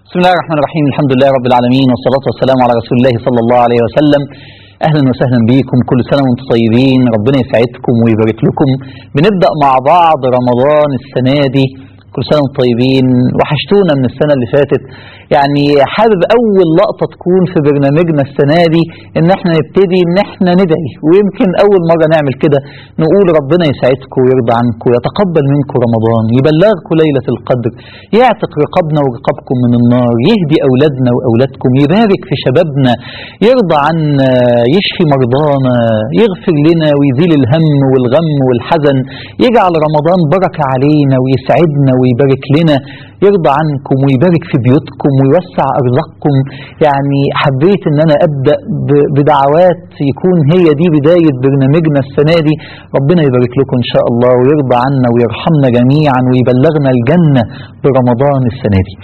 بسم الله الرحمن الرحيم الحمد لله رب العالمين والصلاة والسلام على رسول الله صلى الله عليه وسلم أهلا وسهلا بكم كل سنة وانتم طيبين ربنا يسعدكم ويبارك لكم بنبدأ مع بعض رمضان السنة دي كل سنة وانتم طيبين وحشتونا من السنة اللي فاتت يعني حابب أول لقطة تكون في برنامجنا السنة دي إن احنا نبتدي إن احنا ندعي ويمكن أول مرة نعمل كده نقول ربنا يسعدكم ويرضى عنكم يتقبل منكم رمضان يبلغكم ليلة القدر يعتق رقابنا ورقابكم من النار يهدي أولادنا وأولادكم يبارك في شبابنا يرضى عنا يشفي مرضانا يغفر لنا ويزيل الهم والغم والحزن يجعل رمضان بركة علينا ويسعدنا ويبارك لنا يرضى عنكم ويبارك في بيوتكم ويوسع أرزاقكم يعني حبيت ان انا ابدأ ب- بدعوات يكون هي دي بداية برنامجنا السنة دي ربنا يبارك لكم ان شاء الله ويرضى عنا ويرحمنا جميعا ويبلغنا الجنة برمضان السنة دي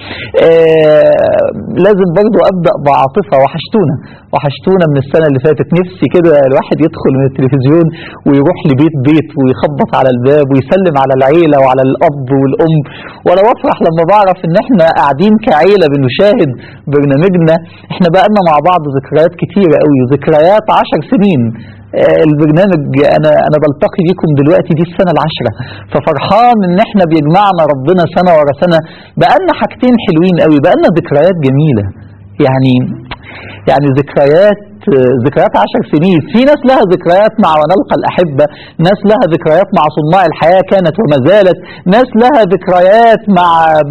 آه لازم برضو ابدأ بعاطفة وحشتونا وحشتونا من السنة اللي فاتت نفسي كده الواحد يدخل من التلفزيون ويروح لبيت بيت ويخبط على الباب ويسلم على العيلة وعلى الأب والأم وأنا بفرح لما بعرف إن إحنا قاعدين كعيلة بنشاهد برنامجنا إحنا بقالنا مع بعض ذكريات كتيرة قوي ذكريات عشر سنين آه، البرنامج انا انا بلتقي بيكم دلوقتي دي السنه العاشره ففرحان ان احنا بيجمعنا ربنا سنه ورا سنه بقالنا حاجتين حلوين قوي بقالنا ذكريات جميله يعني يعني ذكريات ذكريات عشر سنين في ناس لها ذكريات مع ونلقى الأحبة ناس لها ذكريات مع صناع الحياة كانت وما زالت ناس لها ذكريات مع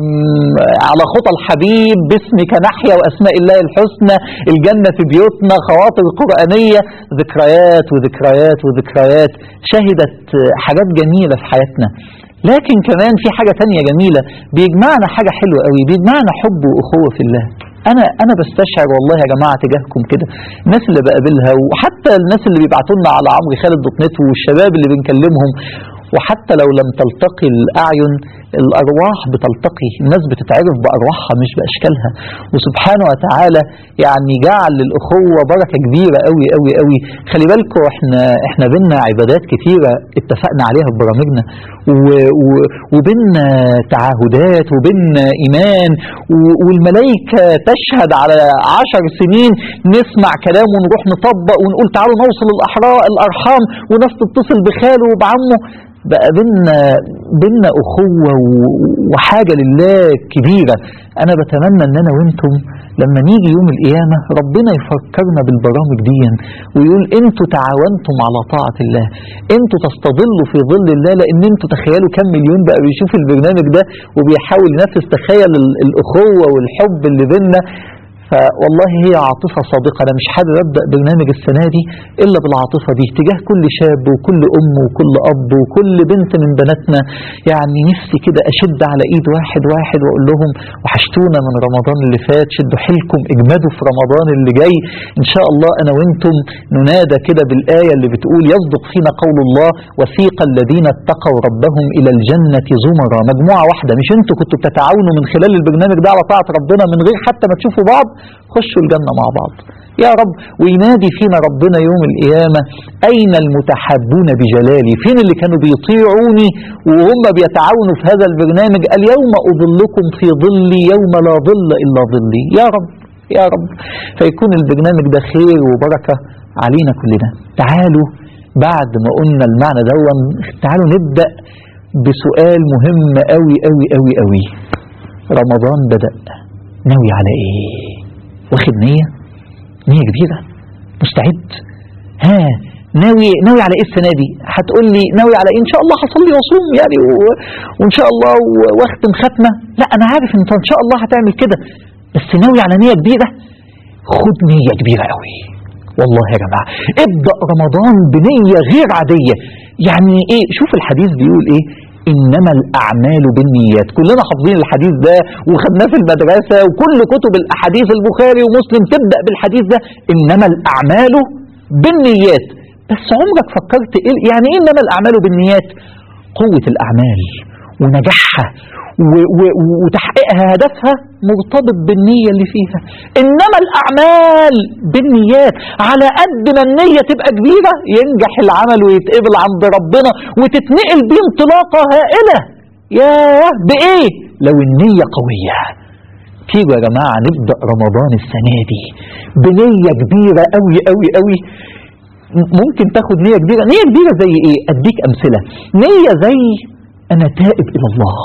م- على خطى الحبيب باسمك نحيا وأسماء الله الحسنى الجنة في بيوتنا خواطر قرآنية ذكريات وذكريات وذكريات شهدت حاجات جميلة في حياتنا لكن كمان في حاجة تانية جميلة بيجمعنا حاجة حلوة قوي بيجمعنا حب وأخوة في الله انا انا بستشعر والله يا جماعه تجاهكم كده الناس اللي بقابلها وحتى الناس اللي بيبعتوا لنا على عمرو خالد دوت نت والشباب اللي بنكلمهم وحتى لو لم تلتقي الاعين الارواح بتلتقي الناس بتتعرف بارواحها مش باشكالها وسبحانه وتعالى يعني جعل للاخوه بركه كبيره قوي قوي قوي خلي بالكم احنا احنا بينا عبادات كتيره اتفقنا عليها في برامجنا و- و- وبينا تعهدات وبينا ايمان و- والملائكه تشهد على عشر سنين نسمع كلام ونروح نطبق ونقول تعالوا نوصل الاحرار الارحام وناس تتصل بخاله وبعمه بقى بينا بينا اخوه و- وحاجه لله كبيره انا بتمنى ان انا وانتم لما نيجي يوم القيامه ربنا يفكرنا بالبرامج دي ويقول انتوا تعاونتم على طاعه الله انتوا تستظلوا في ظل الله لان انتوا تخيلوا كم مليون بقى بيشوف البرنامج ده وبيحاول ينفذ تخيل ال- الاخوه والحب اللي بينا فوالله هي عاطفة صادقة أنا مش حابب أبدأ برنامج السنة دي إلا بالعاطفة دي تجاه كل شاب وكل أم وكل أب وكل بنت من بناتنا يعني نفسي كده أشد على إيد واحد واحد وأقول لهم وحشتونا من رمضان اللي فات شدوا حيلكم اجمدوا في رمضان اللي جاي إن شاء الله أنا وإنتم ننادى كده بالآية اللي بتقول يصدق فينا قول الله وثيق الذين اتقوا ربهم إلى الجنة زمرا مجموعة واحدة مش أنتوا كنتوا بتتعاونوا من خلال البرنامج ده على طاعة ربنا من غير حتى ما تشوفوا بعض خشوا الجنة مع بعض يا رب وينادي فينا ربنا يوم القيامة أين المتحابون بجلالي فين اللي كانوا بيطيعوني وهم بيتعاونوا في هذا البرنامج اليوم أظلكم في ظلي يوم لا ظل إلا ظلي يا رب يا رب فيكون البرنامج ده خير وبركة علينا كلنا تعالوا بعد ما قلنا المعنى دون تعالوا نبدأ بسؤال مهم قوي قوي قوي قوي رمضان بدأ ناوي على ايه واخد نية نية كبيرة مستعد ها ناوي ناوي على ايه السنة دي هتقول لي ناوي على ايه ان شاء الله هصلي واصوم يعني و... وان شاء الله و- واختم ختمة لا انا عارف ان انت ان شاء الله هتعمل كده بس ناوي على نية كبيرة خد نية كبيرة قوي والله يا جماعة ابدأ رمضان بنية غير عادية يعني ايه شوف الحديث بيقول ايه انما الاعمال بالنيات كلنا حافظين الحديث ده وخدناه في المدرسة وكل كتب الاحاديث البخاري ومسلم تبدأ بالحديث ده انما الاعمال بالنيات بس عمرك فكرت ايه يعني ايه انما الاعمال بالنيات قوة الاعمال ونجاحها و- و- وتحقيقها هدفها مرتبط بالنية اللي فيها إنما الأعمال بالنيات على قد ما النية تبقى كبيرة ينجح العمل ويتقبل عند ربنا وتتنقل بيه انطلاقة هائلة ياه بإيه لو النية قوية تيجوا يا جماعة نبدأ رمضان السنة دي بنية كبيرة قوي قوي قوي ممكن تاخد نية كبيرة نية كبيرة زي ايه اديك امثلة نية زي انا تائب الى الله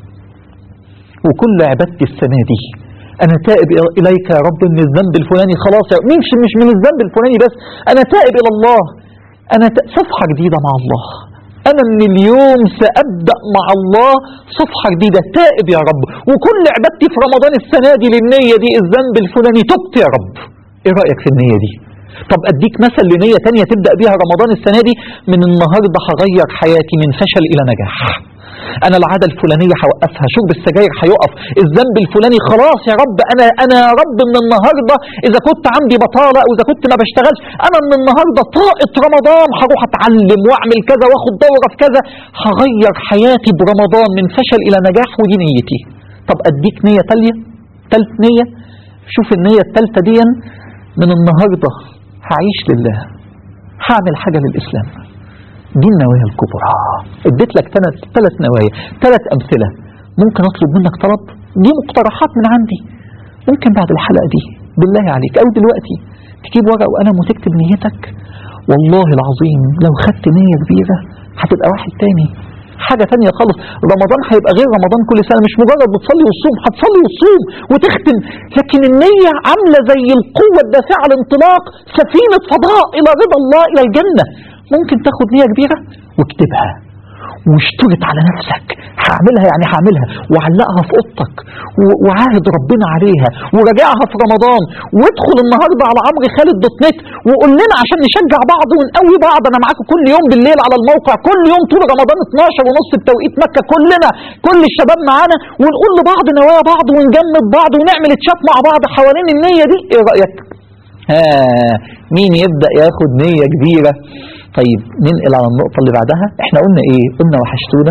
وكل عبادتي السنة دي انا تائب اليك يا رب من الذنب الفلاني خلاص يا مش مش من الذنب الفلاني بس انا تائب الى الله انا ت... صفحة جديدة مع الله انا من اليوم سابدا مع الله صفحه جديده تائب يا رب وكل عبادتي في رمضان السنه دي للنيه دي الذنب الفلاني تبت يا رب ايه رايك في النيه دي طب اديك مثل لنيه تانية تبدا بيها رمضان السنه دي من النهارده هغير حياتي من فشل الى نجاح انا العاده الفلانيه هوقفها شرب السجاير هيقف الذنب الفلاني خلاص يا رب انا انا يا رب من النهارده اذا كنت عندي بطاله او اذا كنت ما بشتغلش انا من النهارده طاقه رمضان هروح اتعلم واعمل كذا واخد دوره في كذا هغير حياتي برمضان من فشل الى نجاح ودي نيتي طب اديك نيه تاليه تالت نيه شوف النيه التالته دي من النهارده هعيش لله هعمل حاجه للاسلام دي النوايا الكبرى اديت لك ثلاث ثلاث نوايا ثلاث امثله ممكن اطلب منك طلب دي مقترحات من عندي ممكن بعد الحلقه دي بالله عليك او دلوقتي تجيب ورقه وقلم وتكتب نيتك والله العظيم لو خدت نيه كبيره هتبقى واحد تاني حاجة تانية خالص رمضان هيبقى غير رمضان كل سنة مش مجرد بتصلي وتصوم هتصلي وتصوم وتختم لكن النية عاملة زي القوة الدافعة الانطلاق سفينة فضاء إلى رضا الله إلى الجنة ممكن تاخد نية كبيرة واكتبها واشترط على نفسك هعملها يعني هعملها وعلقها في اوضتك وعاهد ربنا عليها وراجعها في رمضان وادخل النهارده على عمرو خالد دوت نت وقول لنا عشان نشجع بعض ونقوي بعض انا معاكم كل يوم بالليل على الموقع كل يوم طول رمضان 12 ونص بتوقيت مكه كلنا كل الشباب معانا ونقول لبعض نوايا بعض ونجمد بعض ونعمل تشات مع بعض حوالين النيه دي ايه رايك؟ ها مين يبدا ياخد نيه كبيره طيب ننقل على النقطة اللي بعدها احنا قلنا ايه قلنا وحشتونا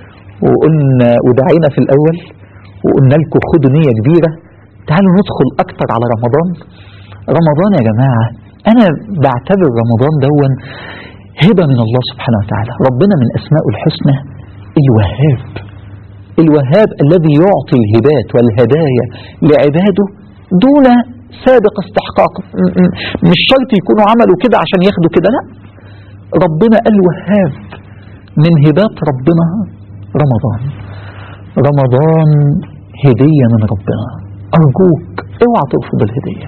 وقلنا ودعينا في الاول وقلنا لكم خدوا نية كبيرة تعالوا ندخل اكتر على رمضان رمضان يا جماعة انا بعتبر رمضان دون هبة من الله سبحانه وتعالى ربنا من اسمائه الحسنى الوهاب الوهاب الذي يعطي الهبات والهدايا لعباده دون سابق استحقاق مش شرط يكونوا عملوا كده عشان ياخدوا كده لا ربنا قال وهاب من هبات ربنا رمضان رمضان هدية من ربنا أرجوك اوعى ترفض الهدية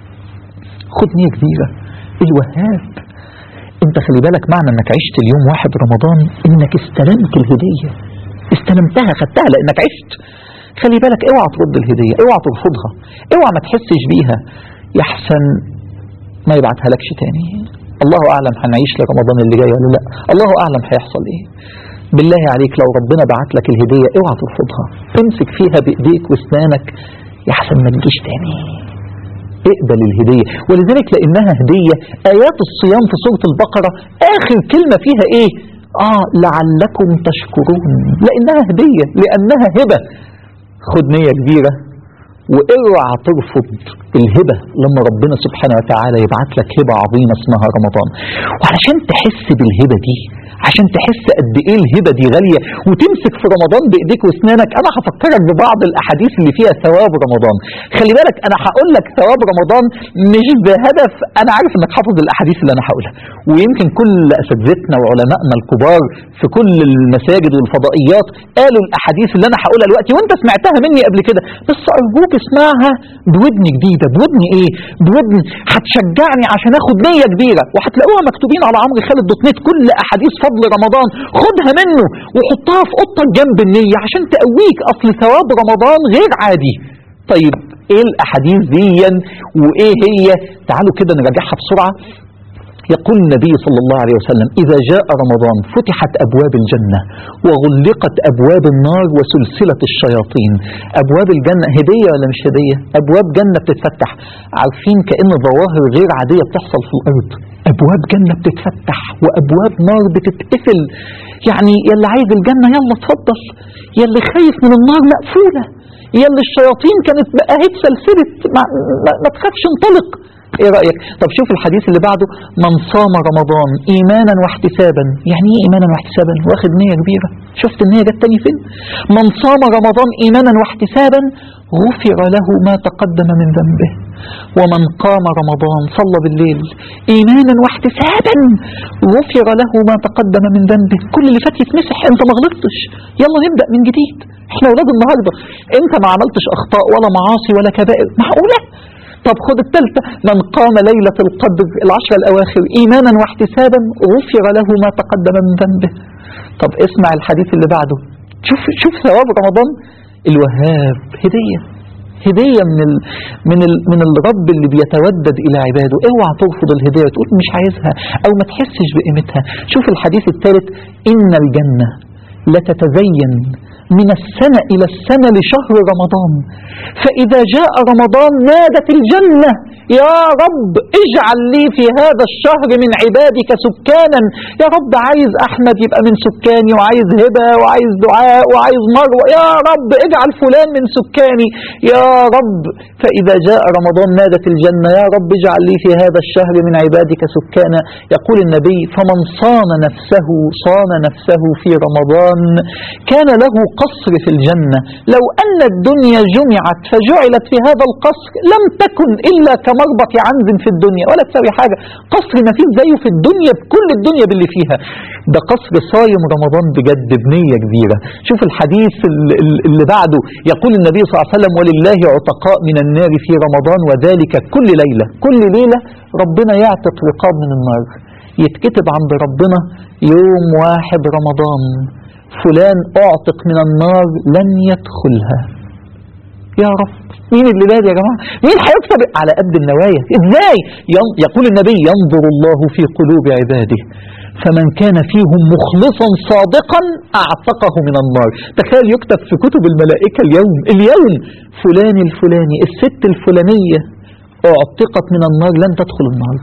خد نية كبيرة الوهاب انت خلي بالك معنى انك عشت اليوم واحد رمضان انك استلمت الهدية استلمتها خدتها لانك عشت خلي بالك اوعى ترد الهدية اوعى ترفضها اوعى ما تحسش بيها يحسن ما يبعتها لكش تاني الله اعلم هنعيش لرمضان اللي جاي ولا لا الله اعلم هيحصل ايه بالله عليك لو ربنا بعت لك الهديه اوعى ترفضها امسك فيها بايديك واسنانك يحسن ما تجيش تاني اقبل الهديه ولذلك لانها هديه ايات الصيام في سوره البقره اخر كلمه فيها ايه اه لعلكم تشكرون لانها هديه لانها هبه خد نيه كبيره واوعى ترفض الهبة لما ربنا سبحانه وتعالى يبعت لك هبة عظيمة اسمها رمضان وعلشان تحس بالهبة دي عشان تحس قد ايه الهبة دي غالية وتمسك في رمضان بايديك واسنانك انا هفكرك ببعض الاحاديث اللي فيها ثواب رمضان خلي بالك انا هقول لك ثواب رمضان مش بهدف انا عارف انك حافظ الاحاديث اللي انا هقولها ويمكن كل اساتذتنا وعلمائنا الكبار في كل المساجد والفضائيات قالوا الاحاديث اللي انا هقولها دلوقتي وانت سمعتها مني قبل كده بس ارجوك اسمعها بودن جديدة بودن ايه بودن هتشجعني عشان اخد نية كبيرة وهتلاقوها مكتوبين على عمرو خالد دوت نت كل احاديث فضل رمضان خدها منه وحطها في اوضتك جنب النية عشان تقويك اصل ثواب رمضان غير عادي طيب ايه الاحاديث دي وايه هي تعالوا كده نراجعها بسرعة يقول النبي صلى الله عليه وسلم إذا جاء رمضان فتحت أبواب الجنة وغلقت أبواب النار وسلسلة الشياطين أبواب الجنة هدية ولا مش هدية أبواب جنة بتتفتح عارفين كأن ظواهر غير عادية بتحصل في الأرض أبواب جنة بتتفتح وأبواب نار بتتقفل يعني يلي عايز الجنة يلا اتفضل يلي خايف من النار مقفولة يلي الشياطين كانت بقى هي سلسلة ما, ما, ما تخافش انطلق ايه رأيك طب شوف الحديث اللي بعده من صام رمضان ايمانا واحتسابا يعني ايه ايمانا واحتسابا واخد نية كبيرة شفت النية جت تاني فين من صام رمضان ايمانا واحتسابا غفر له ما تقدم من ذنبه ومن قام رمضان صلى بالليل ايمانا واحتسابا غفر له ما تقدم من ذنبه كل اللي فات يتمسح انت ما غلطتش يلا نبدا من جديد احنا اولاد النهارده انت ما عملتش اخطاء ولا معاصي ولا كبائر معقوله طب خد الثالثة من قام ليلة القدر العشر الأواخر إيمانا واحتسابا غفر له ما تقدم من ذنبه طب اسمع الحديث اللي بعده شوف شوف ثواب رمضان الوهاب هدية هدية من ال من ال من الرب اللي بيتودد إلى عباده اوعى ترفض الهدية وتقول مش عايزها أو ما تحسش بقيمتها شوف الحديث الثالث إن الجنة لتتزين من السنة إلى السنة لشهر رمضان فإذا جاء رمضان نادت الجنة يا رب اجعل لي في هذا الشهر من عبادك سكانا يا رب عايز أحمد يبقى من سكاني وعايز هبة وعايز دعاء وعايز مروة يا رب اجعل فلان من سكاني يا رب فإذا جاء رمضان نادت الجنة يا رب اجعل لي في هذا الشهر من عبادك سكانا يقول النبي فمن صان نفسه صان نفسه في رمضان كان له قصر في الجنة لو أن الدنيا جمعت فجعلت في هذا القصر لم تكن إلا كمربط عنز في الدنيا ولا تسوي حاجة قصر ما فيه زيه في الدنيا بكل الدنيا باللي فيها ده قصر صايم رمضان بجد بنية كبيرة شوف الحديث ال- ال- اللي بعده يقول النبي صلى الله عليه وسلم ولله عتقاء من النار في رمضان وذلك كل ليلة كل ليلة ربنا يعتق رقاب من النار يتكتب عند ربنا يوم واحد رمضان فلان اعتق من النار لن يدخلها يا رب مين اللي ده يا جماعة مين هيكتب على قد النوايا ازاي ين- يقول النبي ينظر الله في قلوب عباده فمن كان فيهم مخلصا صادقا اعتقه من النار تخيل يكتب في كتب الملائكة اليوم اليوم فلان الفلاني الست الفلانية اعتقت من النار لن تدخل النار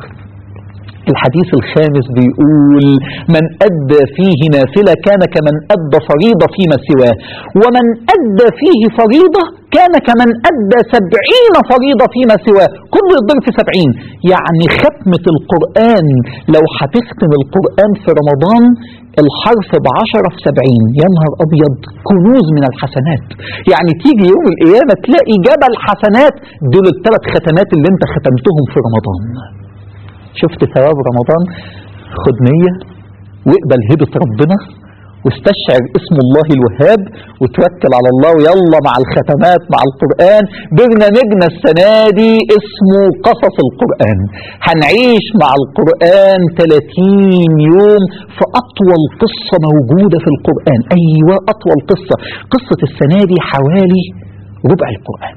الحديث الخامس بيقول من أدى فيه نافلة كان كمن أدى فريضة فيما سواه ومن أدى فيه فريضة كان كمن أدى سبعين فريضة فيما سواه كله يضرب في سبعين يعني ختمة القرآن لو هتختم القرآن في رمضان الحرف بعشرة في سبعين يا نهار أبيض كنوز من الحسنات يعني تيجي يوم القيامة تلاقي جبل حسنات دول الثلاث ختمات اللي انت ختمتهم في رمضان شفت ثواب رمضان خد نية واقبل هبة ربنا واستشعر اسم الله الوهاب وتوكل على الله ويلا مع الختمات مع القرآن برنامجنا السنة دي اسمه قصص القرآن هنعيش مع القرآن 30 يوم في أطول قصة موجودة في القرآن أيوة أطول قصة قصة السنة دي حوالي ربع القرآن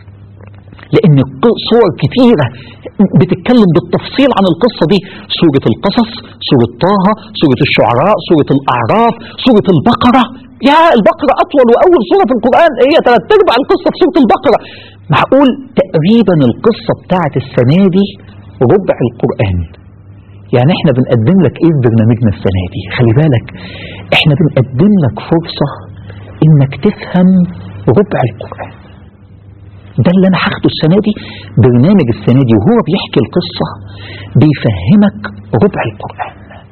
لأن ق- صور كتيرة بتتكلم بالتفصيل عن القصة دي سورة القصص سورة طه سورة الشعراء سورة الأعراف سورة البقرة يا البقرة أطول وأول سورة في القرآن هي ثلاث أرباع القصة في سورة البقرة معقول تقريبا القصة بتاعت السنة دي ربع القرآن يعني احنا بنقدم لك ايه في برنامجنا السنة دي خلي بالك احنا بنقدم لك فرصة انك تفهم ربع القرآن ده اللي انا هاخده السنه دي برنامج السنه دي وهو بيحكي القصه بيفهمك ربع القران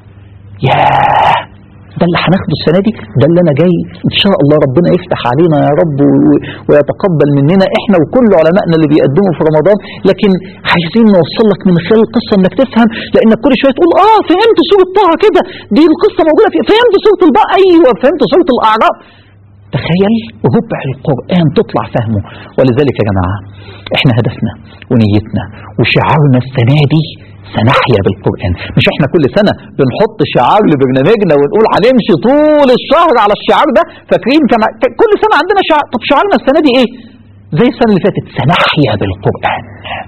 ياه ده اللي هناخده السنه دي ده اللي انا جاي ان شاء الله ربنا يفتح علينا يا رب و- ويتقبل مننا احنا وكل علمائنا اللي بيقدموا في رمضان لكن عايزين نوصل لك من خلال القصه انك تفهم لانك كل شويه تقول اه فهمت سوره طه كده دي القصه موجوده في فهمت سوره البقره ايوه فهمت سوره الاعراف تخيل ربع القرآن تطلع فهمه ولذلك يا جماعة احنا هدفنا ونيتنا وشعارنا السنة دي سنحيا بالقرآن مش احنا كل سنة بنحط شعار لبرنامجنا ونقول هنمشي طول الشهر على الشعار ده فاكرين كما ك- كل سنة عندنا شعار طب شعارنا السنة دي ايه زي السنة اللي فاتت سنحيا بالقرآن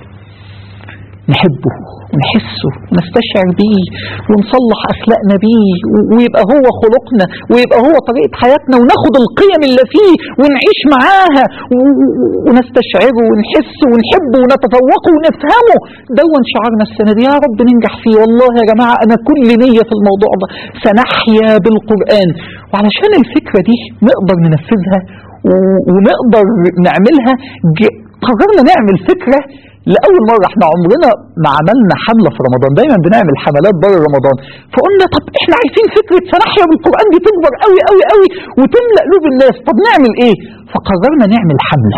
نحبه ونحسه ونستشعر بيه ونصلح أخلاقنا بيه و- ويبقى هو خلقنا ويبقى هو طريقة حياتنا وناخد القيم اللي فيه ونعيش معاها و- و- ونستشعره ونحسه ونحبه ونتذوقه ونفهمه دون شعارنا السنة دي يا رب ننجح فيه والله يا جماعة أنا كل نية في الموضوع ده سنحيا بالقرآن وعلشان الفكرة دي نقدر ننفذها و- ونقدر نعملها ج- قررنا نعمل فكرة لاول مره احنا عمرنا ما عملنا حمله في رمضان دايما بنعمل حملات بره رمضان فقلنا طب احنا عايزين فكره سنحيا بالقران دي تكبر قوي قوي قوي وتملا قلوب الناس طب نعمل ايه فقررنا نعمل حمله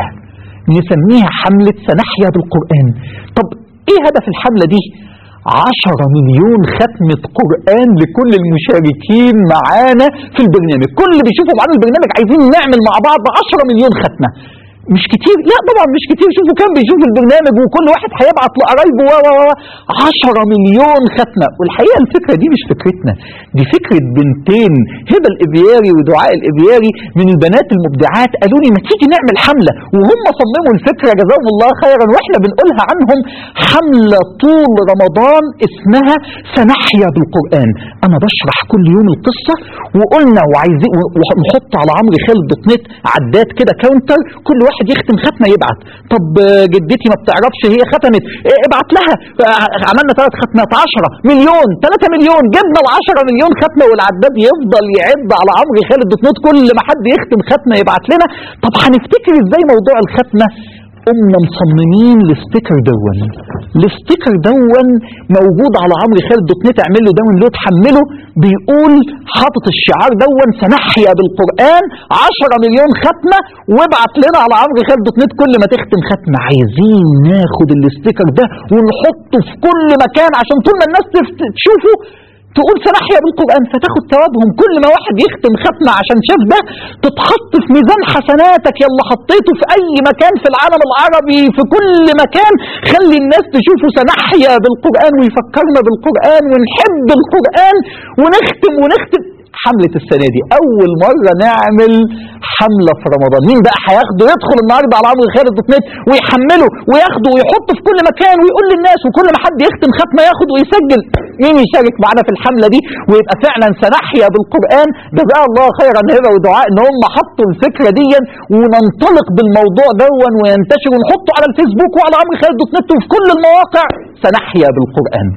نسميها حمله سنحيا بالقران طب ايه هدف الحمله دي عشرة مليون ختمة قرآن لكل المشاركين معانا في البرنامج كل اللي بيشوفوا معانا البرنامج عايزين نعمل مع بعض عشرة مليون ختمة مش كتير لا طبعا مش كتير شوفوا كام بيشوف البرنامج وكل واحد هيبعت لقرايبه و و و 10 مليون ختمه والحقيقه الفكره دي مش فكرتنا دي فكره بنتين هبه الابياري ودعاء الابياري من البنات المبدعات قالوا لي ما تيجي نعمل حمله وهم صمموا الفكره جزاهم الله خيرا واحنا بنقولها عنهم حمله طول رمضان اسمها سنحيا بالقران انا بشرح كل يوم القصه وقلنا وعايزين ونحط على عمرو خالد دوت نت عداد كده كاونتر كل واحد يختم ختمه يبعت طب جدتي ما بتعرفش هي ختمت إيه ابعت لها عملنا ثلاث ختمات 10 مليون 3 مليون جبنا ال 10 مليون ختمه والعداد يفضل يعد على عمرو خالد دوت نت كل ما حد يختم ختمه يبعت لنا طب هنفتكر ازاي موضوع الختمه قمنا مصممين الستيكر دون الستيكر دون موجود على عمرو خالد دوت نت اعمل له داونلود حمله بيقول حاطط الشعار دون سنحيا بالقران 10 مليون ختمه وابعت لنا على عمرو خالد دوت نت كل ما تختم ختمه عايزين ناخد الستيكر ده ونحطه في كل مكان عشان طول ما الناس تشوفه تقول سنحيا بالقرآن فتاخد ثوابهم كل ما واحد يختم ختمة عشان شاف ده تتحط في ميزان حسناتك يلا حطيته في أي مكان في العالم العربي في كل مكان خلي الناس تشوفه سنحيا بالقرآن ويفكرنا بالقرآن ونحب القرآن ونختم ونختم حملة السنة دي أول مرة نعمل حملة في رمضان مين بقى هياخده يدخل النهاردة على عمرو خالد دوت نت ويحمله وياخده ويحطه في كل مكان ويقول للناس وكل ما حد يختم ختمة ياخد ويسجل مين يشارك معانا في الحملة دي ويبقى فعلا سنحيا بالقرآن جزاه الله خيرا هبة ودعاء ان هم حطوا الفكرة دي وننطلق بالموضوع دون وينتشر ونحطه على الفيسبوك وعلى عمرو خالد دوت نت وفي كل المواقع سنحيا بالقرآن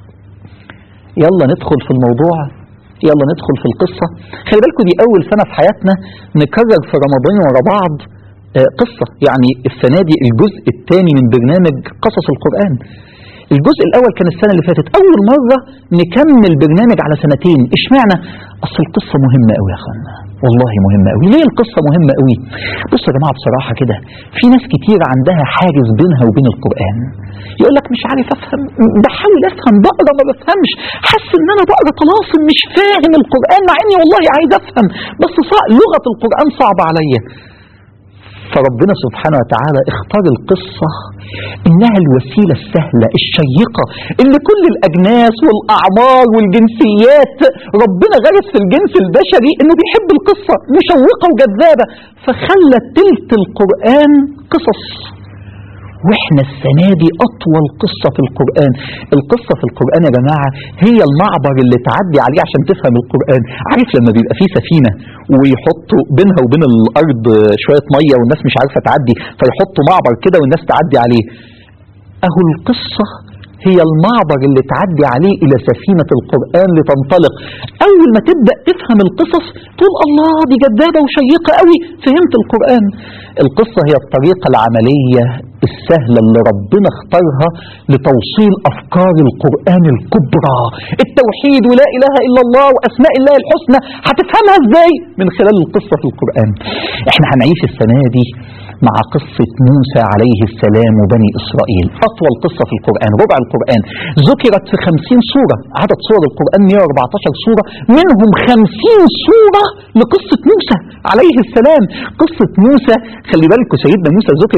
يلا ندخل في الموضوع يلا ندخل في القصة خلي بالكم دي أول سنة في حياتنا نكرر في رمضان ورا بعض قصة يعني السنة دي الجزء الثاني من برنامج قصص القرآن الجزء الأول كان السنة اللي فاتت أول مرة نكمل برنامج على سنتين اشمعنى أصل القصة مهمة قوي يا أخوانا والله مهمة قوي ليه القصة مهمة قوي بصوا يا جماعة بصراحة كده في ناس كتير عندها حاجز بينها وبين القرآن يقول لك مش عارف افهم بحاول افهم بقرا ما بفهمش حاسس ان انا بقرا طلاسم مش فاهم القرآن مع اني والله عايز افهم بس صعب لغة القرآن صعبة عليا فربنا سبحانه وتعالى اختار القصة إنها الوسيلة السهلة الشيقة اللي كل الأجناس والأعمار والجنسيات ربنا غرس في الجنس البشري إنه بيحب القصة مشوقة وجذابة فخلى تلت القرآن قصص واحنا السنة دي أطول قصة في القرآن القصة في القرآن يا جماعة هي المعبر اللي تعدي عليه عشان تفهم القرآن عارف لما بيبقى فيه سفينة ويحطوا بينها وبين الأرض شوية مية والناس مش عارفة تعدي فيحطوا معبر كده والناس تعدي عليه أهو القصة هي المعبر اللي تعدي عليه إلى سفينة القرآن لتنطلق أول ما تبدأ تفهم القصص تقول الله دي جذابة وشيقة قوي فهمت القرآن القصة هي الطريقة العملية السهلة اللي ربنا اختارها لتوصيل أفكار القرآن الكبرى التوحيد ولا إله إلا الله وأسماء الله الحسنى هتفهمها إزاي من خلال القصة في القرآن احنا هنعيش السنة دي مع قصة موسى عليه السلام وبني إسرائيل أطول قصة في القرآن ربع القرآن ذكرت في خمسين سورة عدد سور القرآن 114 سورة منهم خمسين سورة لقصة موسى عليه السلام قصة موسى خلي بالكم سيدنا موسى ذكر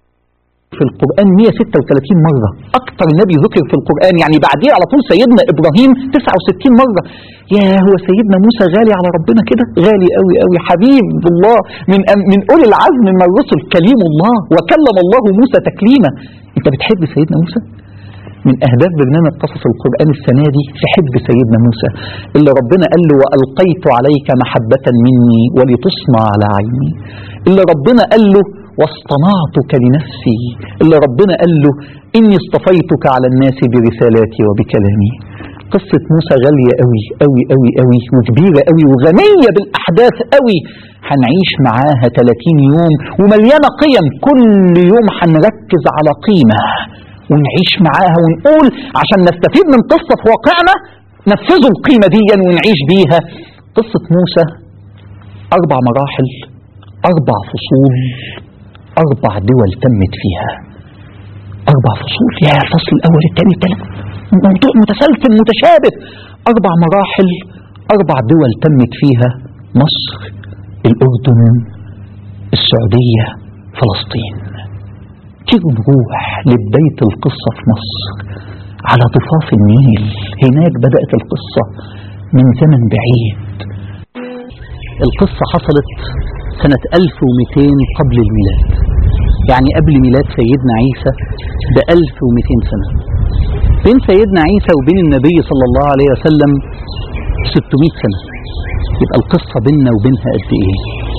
في القرآن 136 مرة أكثر نبي ذكر في القرآن يعني بعديه على طول سيدنا إبراهيم 69 مرة يا هو سيدنا موسى غالي على ربنا كده غالي قوي قوي حبيب الله من من أولي العزم من الرسل كليم الله وكلم الله موسى تكليما أنت بتحب سيدنا موسى من أهداف برنامج قصص القرآن السنة دي في حب سيدنا موسى اللي ربنا قال له وألقيت عليك محبة مني ولتصنع على عيني اللي ربنا قال له واصطنعتك لنفسي اللي ربنا قال له إني اصطفيتك على الناس برسالاتي وبكلامي قصة موسى غالية قوي قوي قوي قوي وكبيرة قوي وغنية بالأحداث قوي هنعيش معاها 30 يوم ومليانة قيم كل يوم هنركز على قيمة ونعيش معاها ونقول عشان نستفيد من قصة في واقعنا نفذوا القيمة دي ونعيش بيها قصة موسى أربع مراحل أربع فصول أربع دول تمت فيها أربع فصول يا الفصل الأول الثاني الثالث موضوع متسلسل متشابه أربع مراحل أربع دول تمت فيها مصر الأردن السعودية فلسطين تيجوا نروح لبداية القصة في مصر على ضفاف النيل هناك بدأت القصة من زمن بعيد القصة حصلت سنة 1200 قبل الميلاد يعني قبل ميلاد سيدنا عيسى ب 1200 سنة بين سيدنا عيسى وبين النبي صلى الله عليه وسلم 600 سنة يبقى القصة بيننا وبينها قد ايه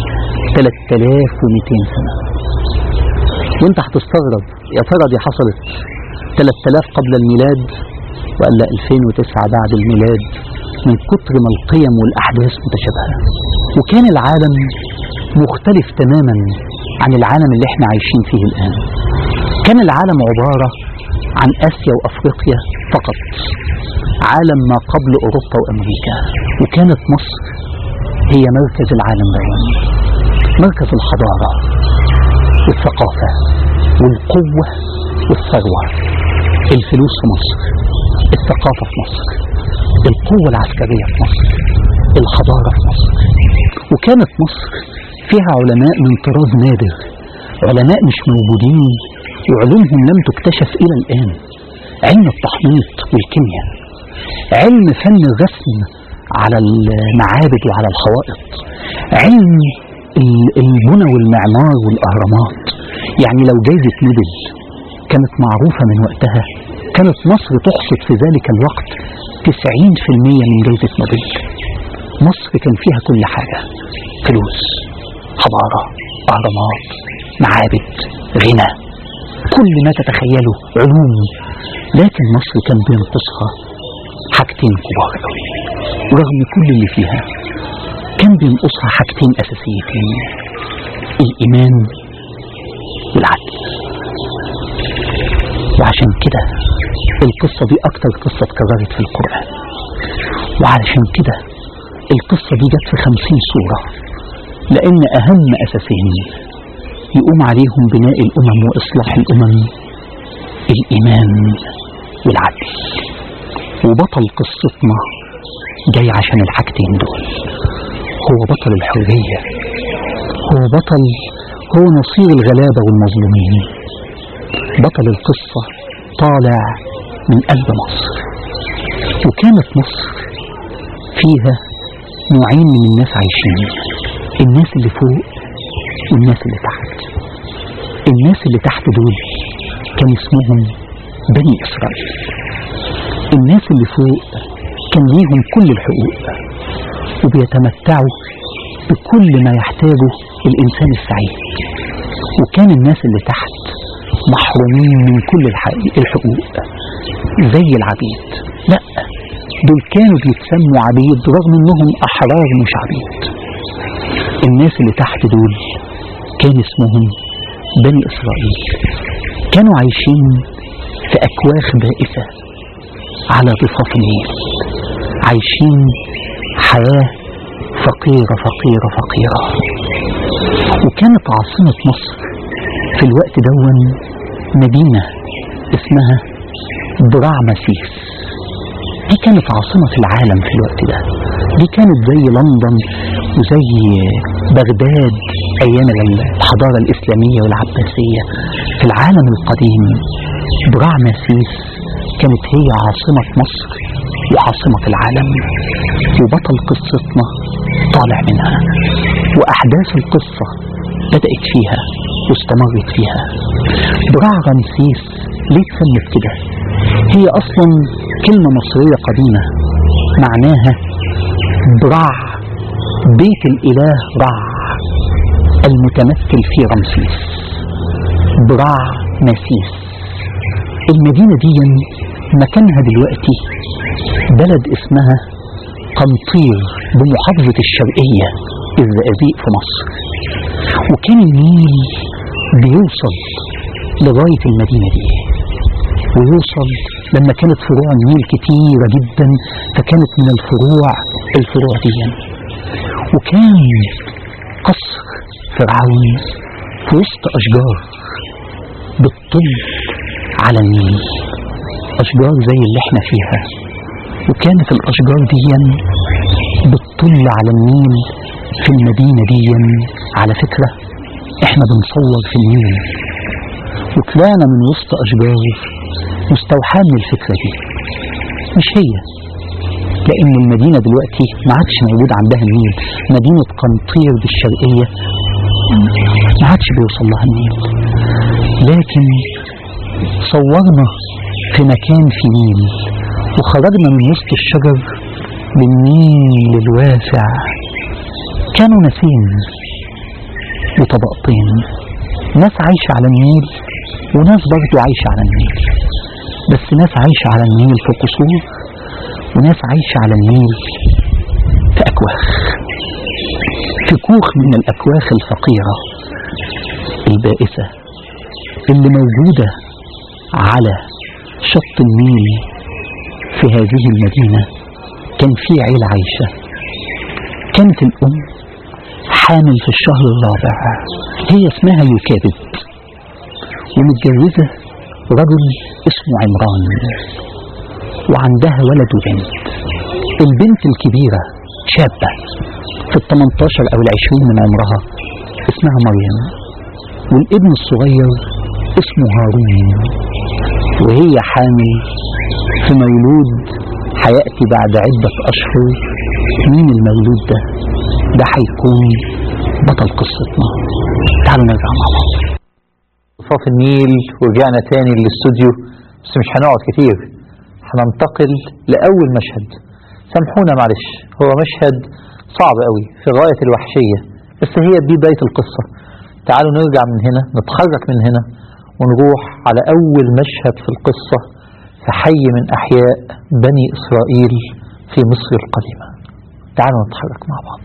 3200 سنة وانت هتستغرب يا ترى دي حصلت 3000 قبل الميلاد ولا 2009 بعد الميلاد من كتر ما القيم والأحداث متشابهة وكان العالم مختلف تماما عن العالم اللي احنا عايشين فيه الآن كان العالم عبارة عن آسيا وأفريقيا فقط عالم ما قبل أوروبا وأمريكا وكانت مصر هي مركز العالم اليوم مركز الحضارة والثقافة والقوة والثروة الفلوس في مصر الثقافة في مصر القوة العسكرية في مصر الحضارة في مصر وكانت مصر فيها علماء من طراز نادر علماء مش موجودين وعلومهم لم تكتشف إلى الآن علم التحنيط والكيمياء علم فن الرسم على المعابد وعلى الحوائط علم البنى والمعمار والأهرامات يعني لو جايزة نوبل كانت معروفة من وقتها كانت مصر تحصد في ذلك الوقت 90% من جايزة نوبل مصر كان فيها كل حاجة فلوس حضارة أهرامات معابد غنى كل ما تتخيله علوم لكن مصر كان بينقصها حاجتين كبار قوي رغم كل اللي فيها كان بينقصها حاجتين أساسيتين الإيمان والعدل وعشان كده القصة دي أكتر قصة اتكررت في القرآن وعلشان كده القصة دي جت في خمسين سورة لأن أهم أساسين يقوم عليهم بناء الأمم وإصلاح الأمم الإيمان والعدل وبطل قصتنا جاي عشان الحاجتين دول هو بطل الحرية هو بطل هو نصير الغلابة والمظلومين بطل القصة طالع من قلب مصر وكانت مصر فيها نوعين من الناس عايشين الناس اللي فوق والناس اللي تحت الناس اللي تحت دول كان اسمهم بني إسرائيل الناس اللي فوق كان ليهم كل الحقوق وبيتمتعوا بكل ما يحتاجه الإنسان السعيد وكان الناس اللي تحت محرومين من كل الحقوق زي العبيد لا دول كانوا بيتسموا عبيد رغم انهم احرار مش عبيد الناس اللي تحت دول كان اسمهم بني اسرائيل كانوا عايشين في اكواخ بائسة على ضفاف النيل عايشين حياة فقيرة فقيرة فقيرة وكانت عاصمة مصر في الوقت دون مدينة اسمها برعمسيس دي كانت عاصمة في العالم في الوقت ده دي كانت زي لندن وزي بغداد أيام الحضارة الإسلامية والعباسية في العالم القديم برعمسيس كانت هي عاصمة مصر وعاصمة العالم وبطل قصتنا طالع منها وأحداث القصة بدأت فيها واستمرت فيها براع رمسيس ليه اتسمت كده هي أصلا كلمة مصرية قديمة معناها برع بيت الإله رع المتمثل في رمسيس برع مسيس المدينة دي مكانها دلوقتي بلد اسمها قنطير بمحافظة الشرقية الزقازيق في مصر وكان النيل بيوصل لغاية المدينة دي ويوصل لما كانت فروع النيل كتيرة جدا فكانت من الفروع الفروع دي وكان قصر فرعون في وسط أشجار بتطل على النيل أشجار زي اللي احنا فيها وكانت الأشجار دي بتطل على النيل في المدينة دي على فكرة احنا بنصور في النيل وطلعنا من وسط أشجار مستوحاة من الفكرة دي مش هي لأن المدينة دلوقتي ما عادش موجود عندها النيل مدينة قنطير بالشرقية ما عادش بيوصل لها النيل لكن صورنا في مكان في نيل وخرجنا من وسط الشجر للنيل الواسع كانوا ناسين وطبقتين ناس عايشة على النيل وناس برضو عايشة على النيل بس ناس عايشة على النيل في قصور وناس عايشة على النيل في أكواخ في كوخ من الأكواخ الفقيرة البائسة اللي موجودة على شط النيل في هذه المدينة كان في عيلة عايشة كانت الأم حامل في الشهر الرابع هي اسمها يكابد ومتجوزة رجل اسمه عمران وعندها ولد وبنت البنت الكبيرة شابة في ال 18 أو ال 20 من عمرها اسمها مريم والابن الصغير اسمه هارون وهي حامل في مولود هيأتي بعد عدة أشهر مين المولود ده؟ ده هيكون بطل قصتنا تعالوا نرجع مع بعض صاف النيل ورجعنا تاني للاستوديو بس مش هنقعد كتير هننتقل لأول مشهد سامحونا معلش هو مشهد صعب قوي في غاية الوحشية بس هي دي بداية القصة تعالوا نرجع من هنا نتحرك من هنا ونروح على أول مشهد في القصة في حي من أحياء بني إسرائيل في مصر القديمة تعالوا نتحرك مع بعض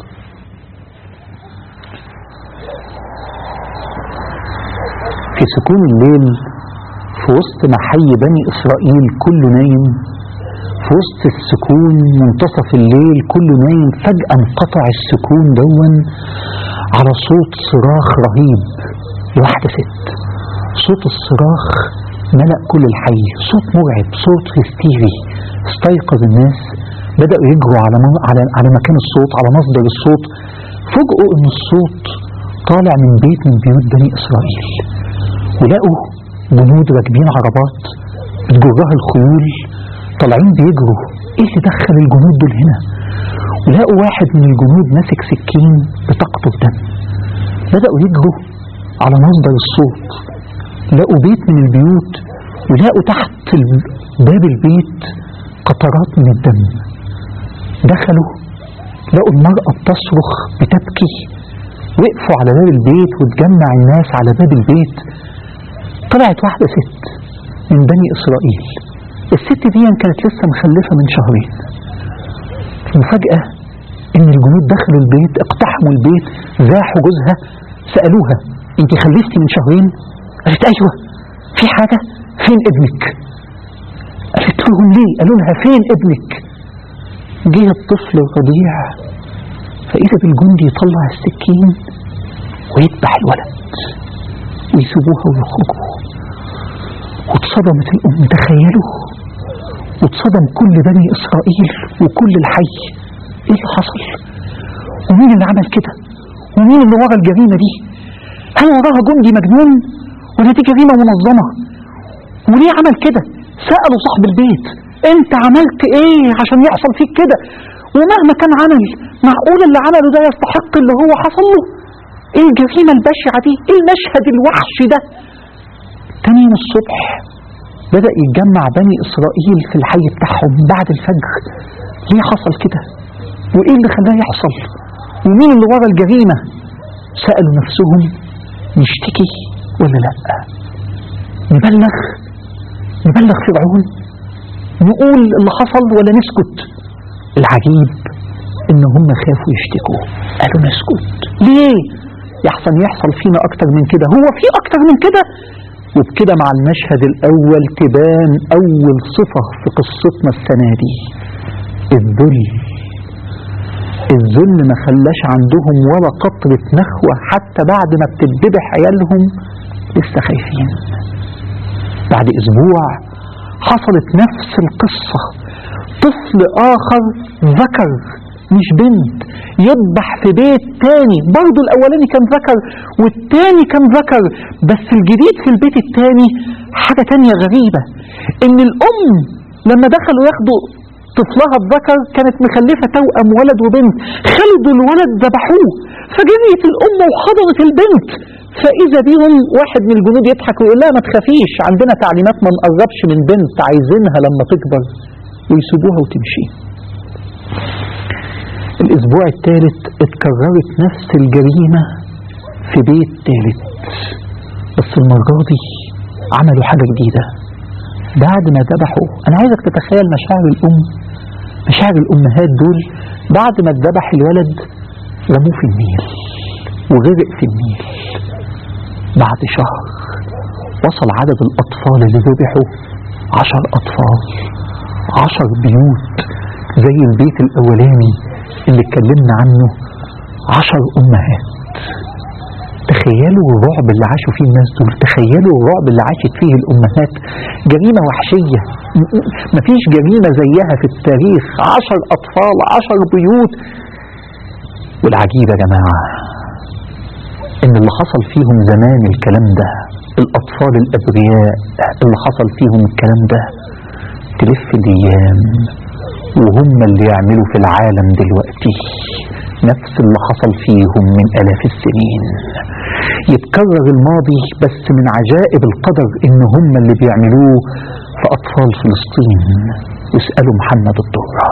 في سكون الليل في وسط ما حي بني إسرائيل كله نايم في وسط السكون منتصف الليل كله نايم فجأة انقطع السكون دون على صوت صراخ رهيب لواحدة ست صوت الصراخ ملأ كل الحي صوت مرعب صوت هستيري استيقظ الناس بدأوا يجروا على من... على على مكان الصوت على مصدر الصوت فوجئوا ان الصوت طالع من بيت من بيوت بني اسرائيل ولقوا جنود راكبين عربات بتجرها الخيول طالعين بيجروا ايه اللي دخل الجنود دول هنا ولقوا واحد من الجنود ماسك سكين بتقطر دم بدأوا يجروا على مصدر الصوت لقوا بيت من البيوت ولقوا تحت ال- باب البيت قطرات من الدم دخلوا لقوا المرأة بتصرخ بتبكي وقفوا على باب البيت وتجمع الناس على باب البيت طلعت واحدة ست من بني إسرائيل الست دي كانت لسه مخلفة من شهرين وفجأة إن الجنود دخلوا البيت اقتحموا البيت زاحوا جوزها سألوها أنت خلفتي من شهرين؟ قالت أيوة في حاجة فين ابنك؟ قالت لهم ليه؟ قالوا لها فين ابنك؟ جه الطفل الرضيع فإذا بالجندي يطلع السكين ويذبح الولد ويسيبوها ويخرجوا واتصدمت الأم تخيلوا واتصدم كل بني إسرائيل وكل الحي إيه اللي حصل ومين اللي عمل كده ومين اللي ورا الجريمة دي هل وراها جندي مجنون ولا دي جريمة منظمة وليه عمل كده سألوا صاحب البيت انت عملت ايه عشان يحصل فيك كده ومهما كان عمل معقول اللي عمله ده يستحق اللي هو حصل له ايه الجريمة البشعة دي ايه المشهد الوحش ده تاني يوم الصبح بدأ يتجمع بني إسرائيل في الحي بتاعهم بعد الفجر ليه حصل كده وإيه اللي خلاه يحصل ومين اللي ورا الجريمة سألوا نفسهم نشتكي ولا لأ نبلغ نبلغ فرعون نقول اللي حصل ولا نسكت العجيب ان هم خافوا يشتكوا قالوا نسكت ليه يحسن يحصل فينا اكتر من كده هو في اكتر من كده وبكده مع المشهد الأول تبان أول صفة في قصتنا السنة دي الذل الذل ما خلاش عندهم ولا قطرة نخوة حتى بعد ما بتتذبح عيالهم لسه خايفين بعد أسبوع حصلت نفس القصة طفل آخر ذكر مش بنت يذبح في بيت تاني برضو الأولاني كان ذكر والتاني كان ذكر بس الجديد في البيت التاني حاجة تانية غريبة إن الأم لما دخلوا ياخدوا طفلها الذكر كانت مخلفة توأم ولد وبنت خلدوا الولد ذبحوه فجريت الأم وحضرت البنت فإذا بيهم واحد من الجنود يضحك ويقول لها ما تخافيش عندنا تعليمات ما نقربش من بنت عايزينها لما تكبر ويسيبوها وتمشي الأسبوع الثالث اتكررت نفس الجريمة في بيت ثالث بس المرة دي عملوا حاجة جديدة بعد ما ذبحوا أنا عايزك تتخيل مشاعر الأم مشاعر الأمهات دول بعد ما اتذبح الولد رموه في النيل وغرق في النيل بعد شهر وصل عدد الأطفال اللي ذبحوا عشر أطفال عشر بيوت زي البيت الأولاني اللي اتكلمنا عنه عشر أمهات تخيلوا الرعب اللي عاشوا فيه الناس دول تخيلوا الرعب اللي عاشت فيه الأمهات جريمة وحشية م- م- مفيش جريمة زيها في التاريخ عشر أطفال عشر بيوت والعجيب يا جماعة إن اللي حصل فيهم زمان الكلام ده الأطفال الأبرياء اللي حصل فيهم الكلام ده تلف الأيام وهم اللي يعملوا في العالم دلوقتي نفس اللي حصل فيهم من آلاف السنين يتكرر الماضي بس من عجائب القدر إن هم اللي بيعملوه في أطفال فلسطين واسألوا محمد الضرة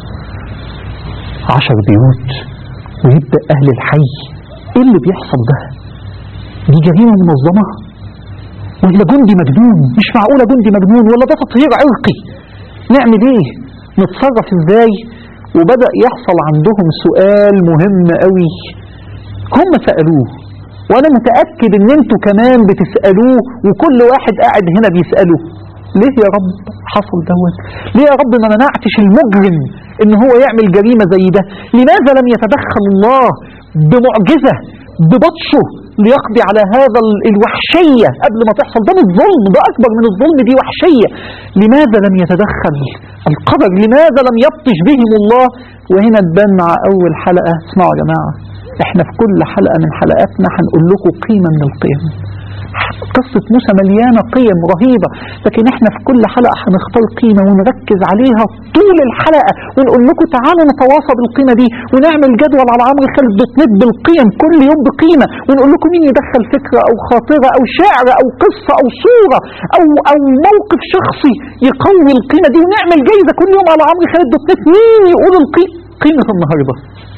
عشر بيوت ويبدأ أهل الحي إيه اللي بيحصل ده دي جريمة منظمة ولا جندي مجنون مش معقولة جندي مجنون ولا ده تطهير عرقي نعمل ايه نتصرف ازاي وبدأ يحصل عندهم سؤال مهم قوي هم سألوه وانا متأكد ان انتوا كمان بتسألوه وكل واحد قاعد هنا بيسأله ليه يا رب حصل دوت ليه يا رب ما منعتش المجرم ان هو يعمل جريمة زي ده لماذا لم يتدخل الله بمعجزة ببطشه ليقضي على هذا ال- الوحشية قبل ما تحصل ده مش ظلم ده أكبر من الظلم دي وحشية لماذا لم يتدخل القدر لماذا لم يبطش بهم الله وهنا تبان مع أول حلقة اسمعوا يا جماعة احنا في كل حلقة من حلقاتنا هنقول لكم قيمة من القيم قصة موسى مليانة قيم رهيبة لكن احنا في كل حلقة هنختار قيمة ونركز عليها طول الحلقة ونقول لكم تعالوا نتواصى بالقيمة دي ونعمل جدول على عمرو خالد دوت نت بالقيم كل يوم بقيمة ونقول لكم مين يدخل فكرة أو خاطرة أو شعر أو قصة أو صورة أو أو موقف شخصي يقوي القيمة دي ونعمل جايزة كل يوم على عمرو خالد دوت نت مين يقول القيمة قيمة النهاردة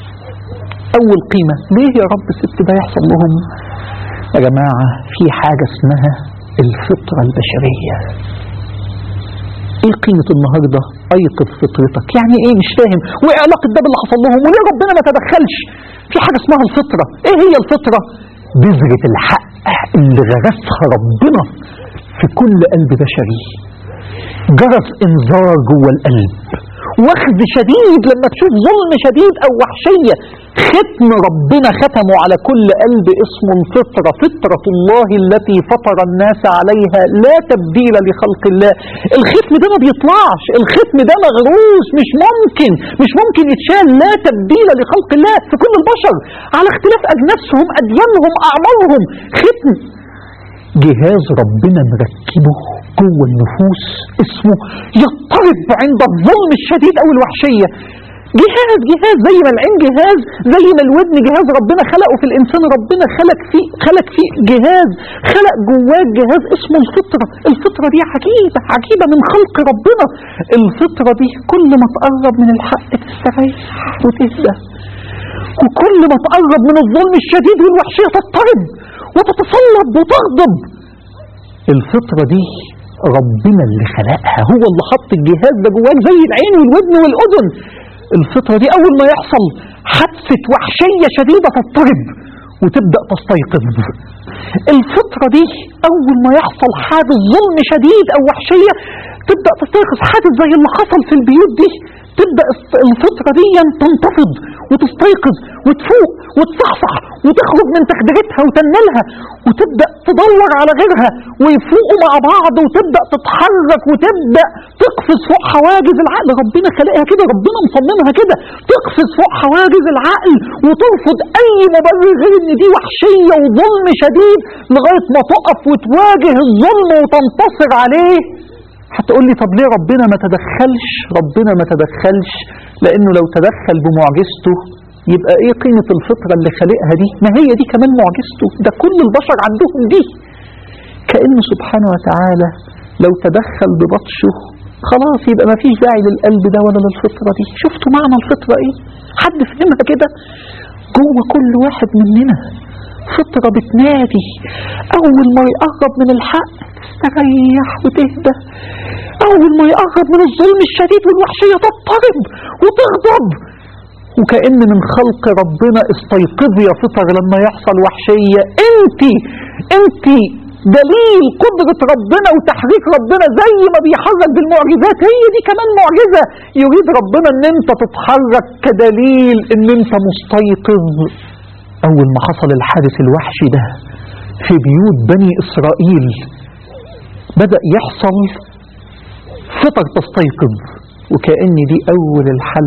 أول قيمة ليه يا رب الست ده يحصل لهم يا جماعة في حاجة اسمها الفطرة البشرية ايه قيمة النهاردة ايقظ فطرتك يعني ايه مش فاهم وايه علاقة ده باللي حصل لهم وليه ربنا ما تدخلش في حاجة اسمها الفطرة ايه هي الفطرة بذرة الحق اللي غرسها ربنا في كل قلب بشري جرس انذار جوه القلب واخذ شديد لما تشوف ظلم شديد او وحشية ختم ربنا ختمه على كل قلب اسمه الفطرة فطرة الله التي فطر الناس عليها لا تبديل لخلق الله الختم ده ما بيطلعش الختم ده مغروس مش ممكن مش ممكن يتشال لا تبديل لخلق الله في كل البشر على اختلاف أجناسهم أديانهم أعمارهم ختم جهاز ربنا مركبه جوه النفوس اسمه يضطرب عند الظلم الشديد او الوحشيه جهاز جهاز زي ما العين جهاز زي ما الودن جهاز ربنا خلقه في الانسان ربنا خلق فيه خلق فيه جهاز خلق جواه جهاز اسمه الفطره الفطره دي عجيبه عجيبه من خلق ربنا الفطره دي كل ما تقرب من الحق تستريح وتهدى وكل ما تقرب من الظلم الشديد والوحشيه تضطرب وتتصلب وتغضب الفطرة دي ربنا اللي خلقها هو اللي حط الجهاز ده جواك زي العين والودن والأذن الفطرة دي أول ما يحصل حادثة وحشية شديدة تضطرب وتبدأ تستيقظ الفطرة دي أول ما يحصل حادث ظلم شديد أو وحشية تبدأ تستيقظ حادث زي اللي حصل في البيوت دي تبدأ الفطرة دي تنتفض وتستيقظ وتفوق وتصحصح وتخرج من تخديرتها وتنملها وتبدأ تدور على غيرها ويفوقوا مع بعض وتبدأ تتحرك وتبدأ تقفز فوق حواجز العقل ربنا خلقها كده ربنا مصممها كده تقفز فوق حواجز العقل وترفض أي مبرر غير إن دي وحشية وظلم شديد لغاية ما تقف وتواجه الظلم وتنتصر عليه هتقول لي طب ليه ربنا ما تدخلش ربنا ما تدخلش لانه لو تدخل بمعجزته يبقى ايه قيمة الفطرة اللي خلقها دي ما هي دي كمان معجزته ده كل البشر عندهم دي كأنه سبحانه وتعالى لو تدخل ببطشه خلاص يبقى ما فيش داعي للقلب ده ولا للفطرة دي شفتوا معنى الفطرة ايه حد فهمها كده جوه كل واحد مننا فطرة بتنادي أول ما يقرب من الحق تستريح وتهدى أول ما يقرب من الظلم الشديد والوحشية تضطرب وتغضب وكأن من خلق ربنا استيقظي يا فطر لما يحصل وحشية انت انت دليل قدرة ربنا وتحريك ربنا زي ما بيحرك بالمعجزات هي دي كمان معجزة يريد ربنا ان انت تتحرك كدليل ان انت مستيقظ اول ما حصل الحادث الوحشي ده في بيوت بني اسرائيل بدأ يحصل فطر تستيقظ وكأن دي اول الحل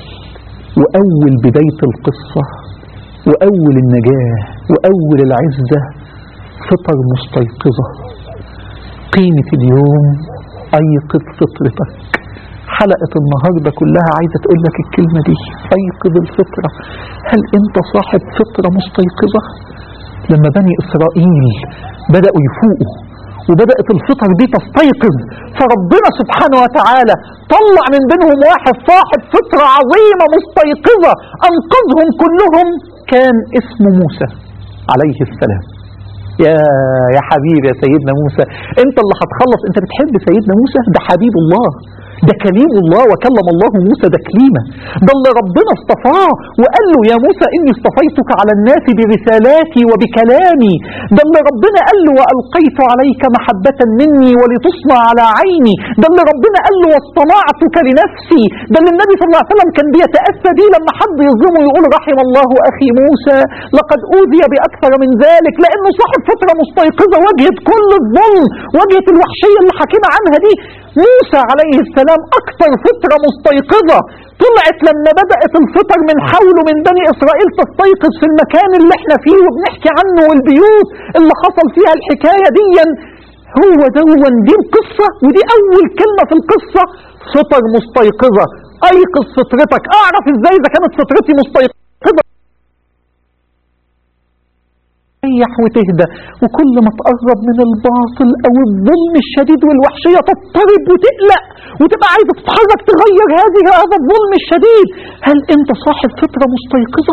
واول بداية القصة واول النجاة واول العزة فطر مستيقظة قيمة اليوم ايقظ فطرتك حلقة النهاردة كلها عايزة تقول لك الكلمة دي ايقظ الفطرة هل انت صاحب فطرة مستيقظة لما بني اسرائيل بدأوا يفوقوا وبدأت الفطر دي تستيقظ فربنا سبحانه وتعالى طلع من بينهم واحد صاحب فطرة عظيمة مستيقظة أنقذهم كلهم كان اسمه موسى عليه السلام يا يا حبيبي يا سيدنا موسى انت اللي هتخلص انت بتحب سيدنا موسى ده حبيب الله ده كليم الله وكلم الله موسى تكليما ده اللي ربنا اصطفاه وقال له يا موسى اني اصطفيتك على الناس برسالاتي وبكلامي ده اللي ربنا قال له والقيت عليك محبة مني ولتصنع على عيني ده اللي ربنا قال له واصطنعتك لنفسي ده اللي النبي صلى الله عليه وسلم كان بيتأسى بيه لما حد يظلمه يقول رحم الله اخي موسى لقد اوذي باكثر من ذلك لانه صاحب فترة مستيقظة واجهت كل الظلم واجهت الوحشية اللي حكينا عنها دي موسى عليه السلام أكثر فترة مستيقظة طلعت لما بدأت الفطر من حوله من بني إسرائيل تستيقظ في المكان اللي احنا فيه وبنحكي عنه والبيوت اللي حصل فيها الحكاية دي هو دون دي القصة ودي أول كلمة في القصة فطر مستيقظة أيقظ فطرتك أعرف إزاي إذا كانت فطرتي مستيقظة تريح وتهدى وكل ما تقرب من الباطل او الظلم الشديد والوحشية تضطرب وتقلق وتبقى عايزة تتحرك تغير هذه هذا الظلم الشديد هل انت صاحب فطرة مستيقظة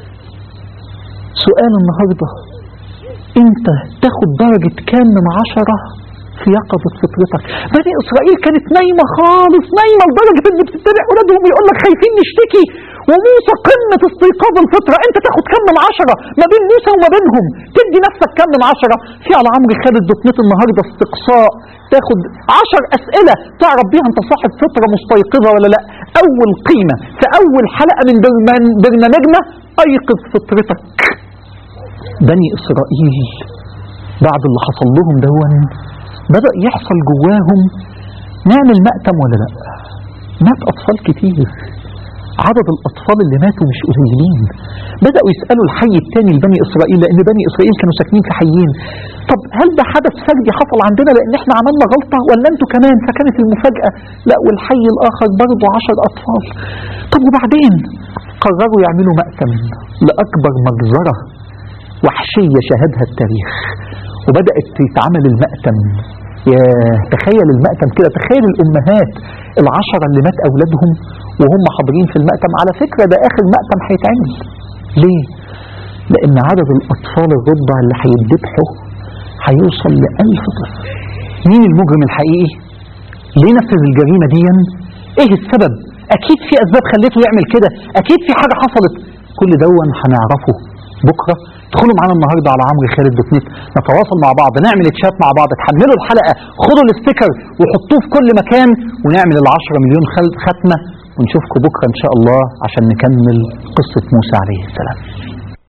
سؤال النهاردة انت تاخد درجة كام من عشرة في يقظة فطرتك بني اسرائيل كانت نايمة خالص نايمة لدرجة ان بتتبع اولادهم يقول لك خايفين نشتكي وموسى قمة استيقاظ الفطرة انت تاخد كم من عشرة ما بين موسى وما بينهم تدي نفسك كم من عشرة في على عمرو خالد دوتنت النهاردة استقصاء تاخد عشر اسئلة تعرف بيها انت صاحب فطرة مستيقظة ولا لا اول قيمة في اول حلقة من برنامجنا ايقظ فطرتك بني اسرائيل بعد اللي حصل لهم دون بدأ يحصل جواهم نعمل مأتم ولا لا مات أطفال كتير عدد الأطفال اللي ماتوا مش قليلين بدأوا يسألوا الحي الثاني لبني إسرائيل لأن بني إسرائيل كانوا ساكنين في حيين طب هل ده حدث فردي حصل عندنا لأن احنا عملنا غلطة ولا انتوا كمان فكانت المفاجأة لا والحي الآخر برضه عشر أطفال طب وبعدين قرروا يعملوا مأتم لأكبر مجزرة وحشية شهدها التاريخ وبدأت تتعمل المأتم يا تخيل المأتم كده تخيل الأمهات العشرة اللي مات أولادهم وهم حاضرين في المأتم على فكرة ده آخر مأتم هيتعمل ليه؟ لأن عدد الأطفال الرضع اللي هيتذبحوا هيوصل لألف طفل مين المجرم الحقيقي؟ ليه نفذ الجريمة دي؟ ايه السبب؟ أكيد في أسباب خليته يعمل كده أكيد في حاجة حصلت كل دون هنعرفه بكره ادخلوا معانا النهارده على عمرو خالد دوت نت نتواصل مع بعض نعمل تشات مع بعض تحملوا الحلقه خدوا الاستيكر وحطوه في كل مكان ونعمل ال 10 مليون خل- ختمه ونشوفكم بكره ان شاء الله عشان نكمل قصه موسى عليه السلام